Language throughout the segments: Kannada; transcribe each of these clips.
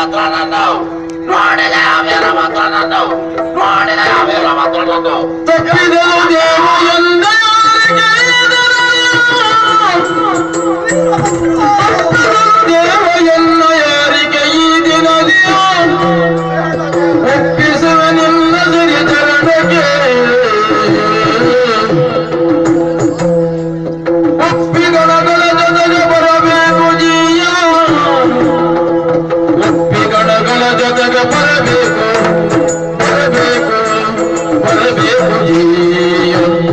ವೀರಭದ್ರನನ್ನು ನೋಡಿದೆ ವೀರಭದ್ರನನ್ನು ನೋಡಿದೆ ವೀರಭದ್ರನನ್ನು ತಪ್ಪಿದ ದೇವ ಎಂದ ದೇವ ಎನ್ನ ಯಾರಿಗೆ ಈ ದಿನದಿಯ ಒಪ್ಪಿಸುವ ನಿನ್ನ ಸಿರಿ ಚರಣಕ್ಕೆ ಒಪ್ಪಿಗಳಗಳ ಜೊತೆಗೆ ಬರಬೇಕು ಜೀಯ ಒಪ್ಪಿಗಳಗಳ ಜೊತೆಗೆ ಬರಬೇಕು ಬರಬೇಕು ಬರಬೇಕು ಜೀಯ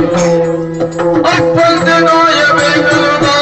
ಅಪ್ಪಂತೆ ನೋಯಬೇಕು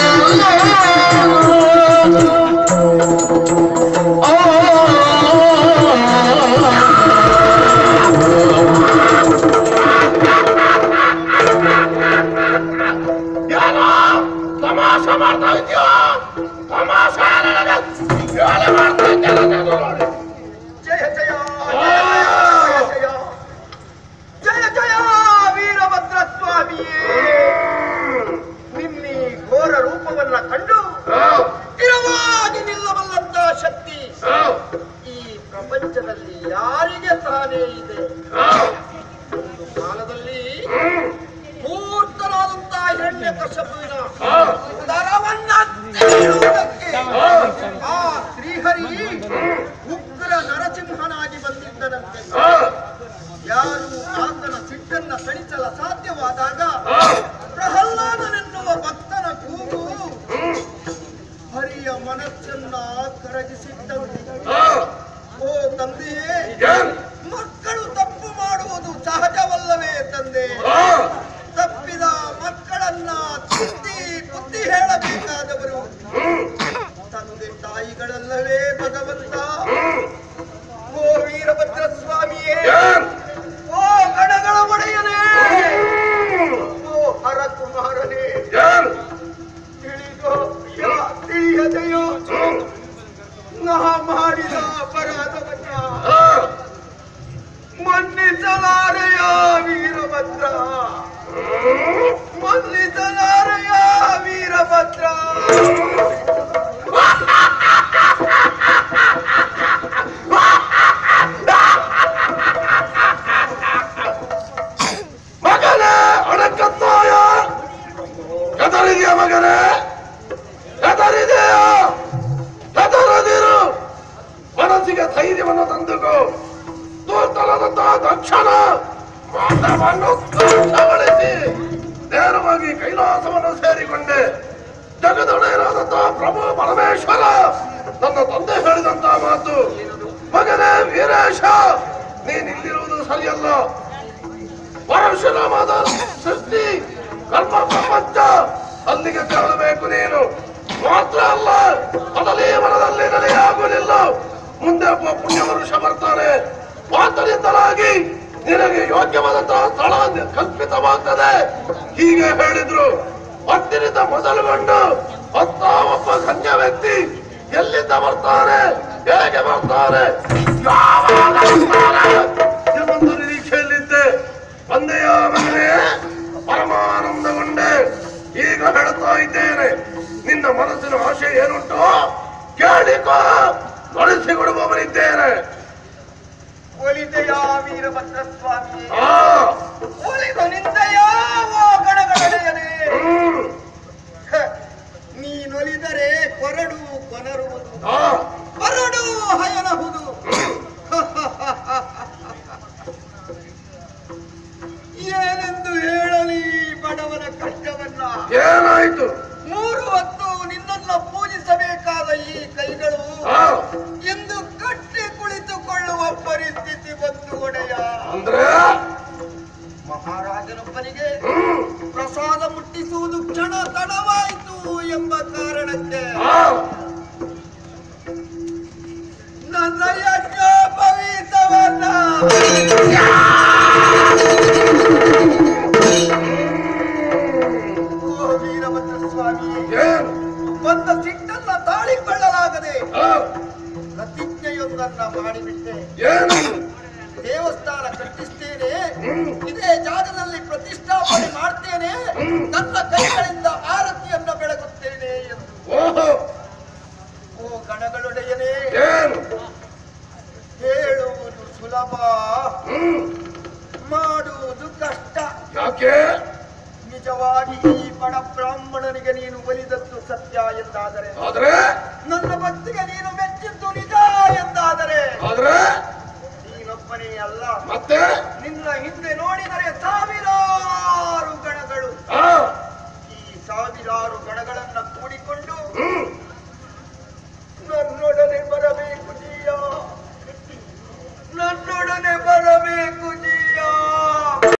ಏನೋ ತಮಾಷ ಮಾಡ್ತಾ ಇದೆಯೋ ತಮಾಷ ನನಗೆ ಹೇಳಿ ಮಾಡ್ತಾ ಇದ್ದೇನೆ ನಾನು ನೋಡಿ ಜಯ ಜಯ ಜಯ ಜಯ ಜಯ ಜಯ ವೀರಭದ್ರ ಸ್ವಾಮಿಯೇ ನಿನ್ನಿ ಘೋರ ರೂಪವನ್ನ ಕಂಡು ಸ್ಥಿರವಾಗಿ ನಿಲ್ಲಬಲ್ಲಂತ ಶಕ್ತಿ ಈ ಪ್ರಪಂಚದಲ್ಲಿ ಯಾರಿಗೆ ತಾನೇ ಇದೆ ಒಂದು ಕಾಲದಲ್ಲಿ ಮೂರ್ತನಾದಂತ ಹಿರಣ್ಯ ಕಶ್ಯಪುವಿನ ದರವನ್ನ ತೆಗೆಯುವುದಕ್ಕೆ ಆ ಶ್ರೀಹರಿ ಉಗ್ರ ನರಸಿಂಹನಾಗಿ ಬಂದಿದ್ದನಂತೆ ಯಾರು ಆತನ ಸಿಟ್ಟನ್ನ ತಣಿಸಲ ಸಾಧ್ಯವಾದಾಗ ಪ್ರಹ್ಲಾದನೆನ್ನುವ ಭಕ್ತನ ಕೂಗು ಹರಿಯ ಮನಸ್ಸನ್ನ ಕರಗಿಸಿದ್ದಂತೆ ಓ ತಂದೆಯೇ ಮಕ್ಕಳು ತಪ್ಪು ಮಾಡುವುದು ಸಹಜವಲ್ಲವೇ ತಂದೆ ತಪ್ಪಿದ ಮಕ್ಕಳನ್ನ ತಿದ್ದಿ ಬುದ್ಧಿ ಹೇಳಬೇಕಾದವರು ತಂದೆ ತಾಯಿಗಳಲ್ಲವೇ ಭಗವಂತ ಓ ವೀರಭದ್ರ ಸ್ವಾಮಿಯೇ ಓ ಗಣಗಳ ಒಡೆಯನೇ ಓ ಹರಕುಮಾರನೇ ತಿಳಿದೋ ಯಾ ತಿಳಿಯದೆಯೋ ನಾ ಮಾಡಿದ ಅಪರಾಧವನ್ನ ಮನ್ನಿಸಲಾರೆಯ ವೀರಭದ್ರ ಮನ್ನಿಸಲಾರೆಯ ವೀರಭದ್ರ ಮಗನೇ ಅಡಕತ್ತಾಯ ಹೆದರಿದೆಯ ಮಗನೇ ಹೆದರಿದೆಯ ಹೆದರದಿರು ಮನಸ್ಸಿಗೆ ಧೈರ್ಯವನ್ನು ತಂದುಕೋ ದೂರ್ತಲದಂತಹ ದಕ್ಷಣ ಮಾತವನ್ನು ಕವಳಿಸಿ ನೇರವಾಗಿ ಕೈಲಾಸವನ್ನು ಸೇರಿಕೊಂಡೆ ಜಗದೊಡೆಯರಾದಂತಹ ಪ್ರಭು ಪರಮೇಶ್ವರ ನನ್ನ ತಂದೆ ಹೇಳಿದಂತಹ ಮಾತು ಮಗನೇ ವೀರೇಶ ನೀನಿಲ್ಲಿರುವುದು ಸರಿಯಲ್ಲ ಪರಶುರಾಮದ ಸೃಷ್ಟಿ ಕರ್ಮ ಪ್ರಪಂಚ ಅಲ್ಲಿಗೆ ತೆರಳಬೇಕು ನೀನು ಮಾತ್ರ ಅಲ್ಲ ಮೊದಲೇ ಮನದಲ್ಲಿ ನೆಲೆಯಾಗುವುದಿಲ್ಲ ಮುಂದೆ ಒಬ್ಬ ಪುಣ್ಯ ಮನುಷ್ಯ ಬರ್ತಾನೆ ಮಾತನಿಂದಲಾಗಿ ನಿನಗೆ ಯೋಗ್ಯವಾದಂತಹ ಸ್ಥಳ ಕಲ್ಪಿತವಾಗ್ತದೆ ಹೀಗೆ ಹೇಳಿದ್ರು ಹೊತ್ತಿನಿಂದ ಮೊದಲುಗೊಂಡು ಹೊತ್ತ ಒಬ್ಬ ಗಣ್ಯ ವ್ಯಕ್ತಿ ಎಲ್ಲಿಂದ ಬರ್ತಾನೆ ಹೇಗೆ ಬರ್ತಾನೆ ಯಾವಾಗ ಬರ್ತಾನೆ ಎಂಬೊಂದು ನಿರೀಕ್ಷೆಯಲ್ಲಿದ್ದೆ ತಂದೆಯ ಮಗನೇ ಪರಮಾನಂದಗೊಂಡೆ ಈಗ ಹೇಳುತ್ತಾ ಇದ್ದೇನೆ ನಿನ್ನ ಮನಸ್ಸಿನ ಆಶೆ ಏನುಂಟು ಕೇಳಿಕೋ ನಡೆಸಿಕೊಡುವವನಿದ್ದೇನೆ ಒಲಿದೆಯ ವೀರಭದ್ರ ಸ್ವಾಮಿ ಆ, ಒಲಿದು ನಿಂದೆಯ ಓ ಗಣಗಣನೆಯನೇ ಹ್ಮ್, ಹ, ನೀನೊಲಿದರೆ ಕೊರಡು ಕೊನರುವುದು ಆ, ಕೊರಡು ಹಯನಹುದು ಏನೆಂದು ಹೇಳಲಿ ಬಡವನ ಕಷ್ಟವನ್ನ ಏನಾಯ್ತು ಮೂರು ಹೊತ್ತು ನಿನ್ನನ್ನ ಪೂಜಿಸಬೇಕಾದ ಈ ಕೈಗಳು ಆ, ಎಂದು ಕಟ್ಟಿ ಕುಳಿತುಕೊಳ್ಳುವ ಪರಿಸ್ಥಿತಿ ಬಂದು ಒಡೆಯ ಅಂದ್ರೆ ಮಹಾರಾಜನೊಬ್ಬನಿಗೆ ಹ್ಮ್, ಪ್ರಸಾದ ಮುಟ್ಟಿಸುವುದು ಕ್ಷಣ ತಡವಾಯಿತು ಎಂಬ ಕಾರಣಕ್ಕೆ ಆ, ನನ್ನ ಯಜ್ಞೋಪವೀತವನ್ನ ಓ ವೀರಭದ್ರ ಸ್ವಾಮಿ ಏನು ಬಂದ ಸಿಟ್ಟನ್ನ ತಾಳಿಕೊಳ್ಳಲಾಗದೆ ಆ, ಪ್ರತಿಜ್ಞೆಯೊಂದನ್ನ ಮಾಡಿಬಿಟ್ಟೆ ಏನು ದೇವಸ್ಥಾನ ಕಟ್ಟಿಸ್ತೇನೆ ಇದೇ ಜಾಗದಲ್ಲಿ ಪ್ರತಿಷ್ಠಾಪನೆ ಮಾಡ್ತೇನೆ ನನ್ನ ಕೈಗಳಿಂದ ಆರತಿಯನ್ನ ಬೆಳಗುತ್ತೇನೆ ಎಂದು ಓಹೋ ಓ ಗಣಗಳೊಡೆಯನೇ ಏನು ಯಾಕೆ ನಿಜವಾಗಿ ಈ ಬಡ ಬ್ರಾಹ್ಮಣನಿಗೆ ನೀನು ಒಲಿದದ್ದು ಸತ್ಯ ಎಂದಾದರೆ ಆದ್ರೆ ನನ್ನ ಭಕ್ತಿಗೆ ನೀನು ಮೆಚ್ಚಿ